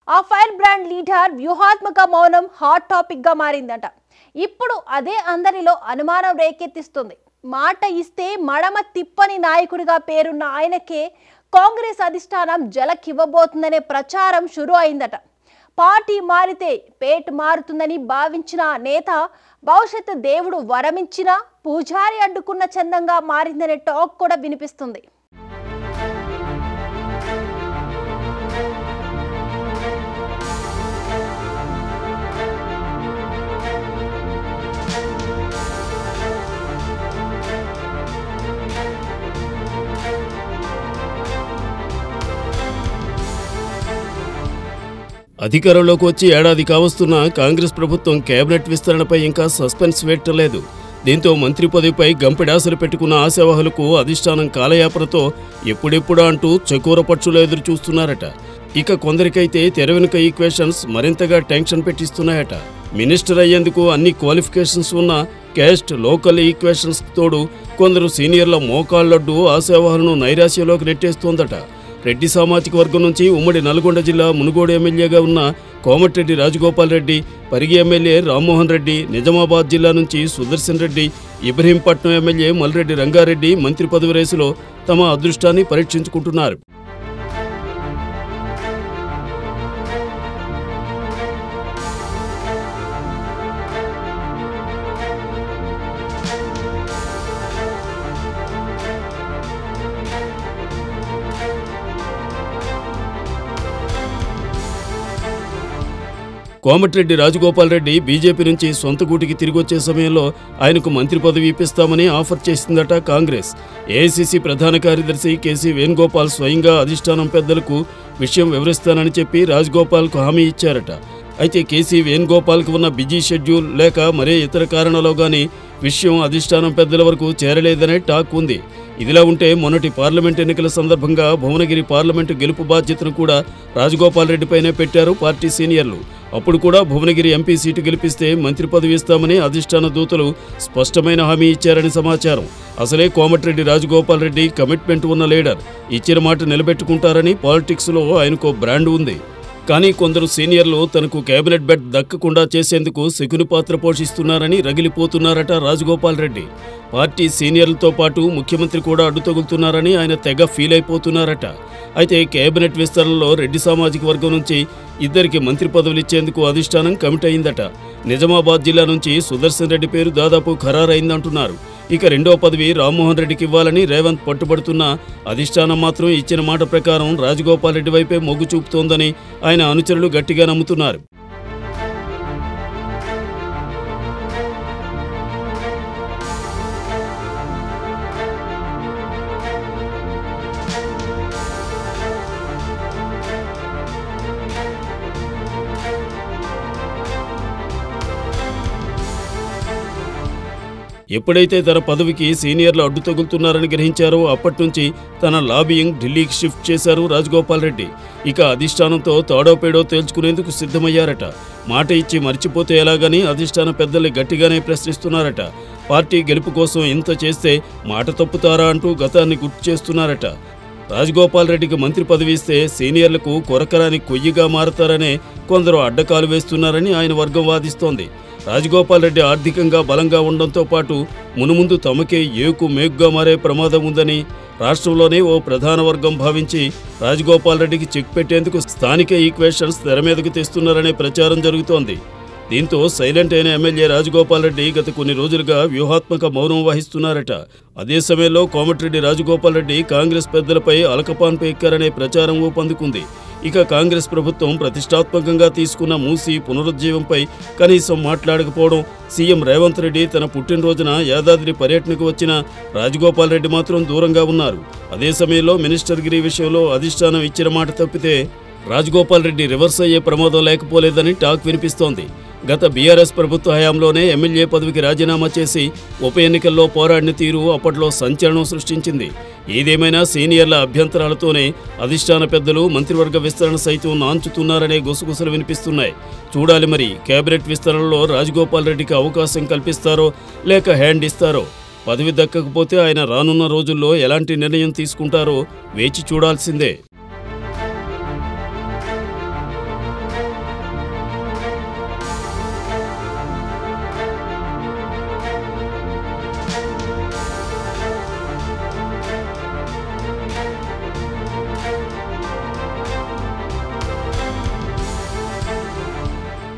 ఆ fire brand leader వ్యూహాత్మక మౌనం హాట్ టాపిక్ గా మారిందట ఇప్పుడు అదే అందరిలో అనుమానం రేకెత్తిస్తుంది మాట ఇస్తే మడమ తిప్పని నాయకుడిగా పేరున్న ఆయనకే కాంగ్రెస్ అధిష్టానం జలకివ్వబోతుందనే ప్రచారం షురు అయిందట పార్టీ మారితే పేట్ మారుతుందని భావించిన ఆ నేత భవిష్యత్తు దేవుడు వరమించినా పూజారి అడ్డుకున్న చందంగా మారిందనే టాక్ కూడా వినిపిస్తుంది అధికారంలోకి వచ్చి ఏడాది కావస్తున్న కాంగ్రెస్ ప్రభుత్వం కేబినెట్ విస్తరణపై ఇంకా సస్పెన్స్ పెట్టలేదు దీంతో మంత్రి పదవిపై గంపెడాసలు పెట్టుకున్న ఆశావహులకు అధిష్టానం కాలయాపనతో ఎప్పుడెప్పుడా అంటూ చకోర పక్షులు ఎదురు చూస్తున్నారట ఇక కొందరికైతే తెర వెనుక ఈక్వేషన్స్ మరింతగా టెన్షన్ పెట్టిస్తున్నాయట మినిస్టర్ అయ్యేందుకు అన్ని క్వాలిఫికేషన్స్ ఉన్న క్యాస్ట్ లోకల్ ఈక్వేషన్స్ తోడు కొందరు సీనియర్ల మోకాళ్లడ్డు ఆశావహులను నైరాశ్యంలోకి నెట్టేస్తోందట రెడ్డి సామాజిక వర్గం నుంచి ఉమ్మడి నల్గొండ జిల్లా మునుగోడు ఎమ్మెల్యేగా ఉన్న కోమటిరెడ్డి రాజగోపాల్ రెడ్డి పరిగి ఎమ్మెల్యే రామ్మోహన్ రెడ్డి నిజామాబాద్ జిల్లా నుంచి సుదర్శన్ రెడ్డి ఇబ్రహీంపట్నం ఎమ్మెల్యే మల్రెడ్డి రంగారెడ్డి మంత్రి పదవి రేసులో తమ అదృష్టాన్ని పరీక్షించుకుంటున్నారు కోమటిరెడ్డి రాజగోపాల్ రెడ్డి బీజేపీ నుంచి సొంత గూటికి తిరిగొచ్చే సమయంలో ఆయనకు మంత్రి పదవి ఇప్పిస్తామని ఆఫర్ చేసిందట కాంగ్రెస్ ఏఐసీసీ ప్రధాన కార్యదర్శి కేసీ వేణుగోపాల్ స్వయంగా అధిష్టానం పెద్దలకు విషయం వివరిస్తానని చెప్పి రాజగోపాల్కు హామీ ఇచ్చారట అయితే కేసీ వేణుగోపాల్కు ఉన్న బిజీ షెడ్యూల్ లేక మరే ఇతర కారణాలో గాని విషయం అధిష్టానం పెద్దల వరకు చేరలేదనే టాక్ ఉంది ఇదిలా ఉంటే మొన్నటి పార్లమెంట్ ఎన్నికల సందర్భంగా భువనగిరి పార్లమెంటు గెలుపు బాధ్యతను కూడా రాజగోపాల్ రెడ్డిపైనే పెట్టారు పార్టీ సీనియర్లు అప్పుడు కూడా భువనగిరి ఎంపీ సీటు గెలిపిస్తే మంత్రి పదవి ఇస్తామని అధిష్టాన దూతలు స్పష్టమైన హామీ ఇచ్చారని సమాచారం అసలే కోమటిరెడ్డి రాజగోపాల్ రెడ్డి కమిట్మెంట్ ఉన్న లీడర్ ఇచ్చిన మాట నిలబెట్టుకుంటారని పాలిటిక్స్లో ఆయనకు బ్రాండ్ ఉంది కానీ కొందరు సీనియర్లు తనకు కేబినెట్ బెడ్ దక్కకుండా చేసేందుకు శకుని పాత్ర పోషిస్తున్నారని రగిలిపోతున్నారట రాజగోపాల్ రెడ్డి పార్టీ సీనియర్లతో పాటు ముఖ్యమంత్రి కూడా అడ్డు తగులుతున్నారని ఆయన తెగ ఫీల్ అయిపోతున్నారట అయితే కేబినెట్ విస్తరణలో రెడ్డి సామాజిక వర్గం నుంచి ఇద్దరికి మంత్రి పదవులు ఇచ్చేందుకు అధిష్టానం కమిట్ అయిందట నిజామాబాద్ జిల్లా నుంచి సుదర్శన్ రెడ్డి పేరు దాదాపు ఖరారైందంటున్నారు ఇక రెండో పదవి రామ్మోహన్ రెడ్డికి ఇవ్వాలని రేవంత్ పట్టుబడుతున్నా అధిష్టానం మాత్రం ఇచ్చిన మాట ప్రకారం రాజగోపాల్ రెడ్డి వైపే మొగ్గు చూపుతోందని ఆయన అనుచరులు గట్టిగా నమ్ముతున్నారు ఎప్పుడైతే తన పదవికి సీనియర్లు అడ్డు తగులుతున్నారని గ్రహించారో అప్పటి నుంచి తన లాబియింగ్ ఢిల్లీకి షిఫ్ట్ చేశారు రాజగోపాల్ రెడ్డి ఇక అధిష్టానంతో తాడో పేడో తేల్చుకునేందుకు సిద్ధమయ్యారట మాట ఇచ్చి మర్చిపోతే ఎలాగని అధిష్టాన పెద్దల్ని గట్టిగానే ప్రశ్నిస్తున్నారట పార్టీ గెలుపు కోసం ఇంత చేస్తే మాట తప్పుతారా అంటూ గతాన్ని గుర్తు చేస్తున్నారట రాజగోపాల్ రెడ్డికి మంత్రి పదవి ఇస్తే సీనియర్లకు కొరకరాని కొయ్యిగా మారతారనే కొందరు అడ్డకాలు వేస్తున్నారని ఆయన వర్గం వాదిస్తోంది రాజగోపాల్ రెడ్డి ఆర్థికంగా బలంగా ఉండడంతో పాటు మునుముందు తమకే ఏకు మేగ్గా మారే ప్రమాదం ఉందని రాష్ట్రంలోనే ఓ ప్రధాన వర్గం భావించి రాజగోపాల్ రెడ్డికి చెక్ పెట్టేందుకు స్థానిక ఈక్వేషన్స్ తెర మీదకు తెస్తున్నారనే ప్రచారం జరుగుతోంది దీంతో సైలెంట్ అయిన ఎమ్మెల్యే రాజగోపాల్ రెడ్డి గత కొన్ని రోజులుగా వ్యూహాత్మక మౌనం వహిస్తున్నారట అదే సమయంలో కోమటిరెడ్డి రాజగోపాల్ రెడ్డి కాంగ్రెస్ పెద్దలపై అలకపాన్పై ఎక్కారనే ప్రచారం ఊపందుకుంది ఇక కాంగ్రెస్ ప్రభుత్వం ప్రతిష్టాత్మకంగా తీసుకున్న మూసి పునరుజ్జీవంపై కనీసం మాట్లాడకపోవడం సీఎం రేవంత్ రెడ్డి తన పుట్టినరోజున యాదాద్రి పర్యటనకు వచ్చిన రాజగోపాల్ రెడ్డి మాత్రం దూరంగా ఉన్నారు అదే సమయంలో మినిస్టర్ గిరి విషయంలో అధిష్టానం ఇచ్చిన మాట తప్పితే రాజగోపాల్ రెడ్డి రివర్స్ అయ్యే ప్రమాదం లేకపోలేదని టాక్ వినిపిస్తోంది గత బీఆర్ఎస్ ప్రభుత్వ హయాంలోనే ఎమ్మెల్యే పదవికి రాజీనామా చేసి ఉప ఎన్నికల్లో పోరాడిన తీరు అప్పట్లో సంచలనం సృష్టించింది ఏదేమైనా సీనియర్ల అభ్యంతరాలతోనే అధిష్టాన పెద్దలు మంత్రివర్గ విస్తరణ సైతం నాంచుతున్నారనే గుసగుసలు వినిపిస్తున్నాయి చూడాలి మరి కేబినెట్ విస్తరణలో రాజగోపాల్ రెడ్డికి అవకాశం కల్పిస్తారో లేక హ్యాండ్ ఇస్తారో పదవి దక్కకపోతే ఆయన రానున్న రోజుల్లో ఎలాంటి నిర్ణయం తీసుకుంటారో వేచి చూడాల్సిందే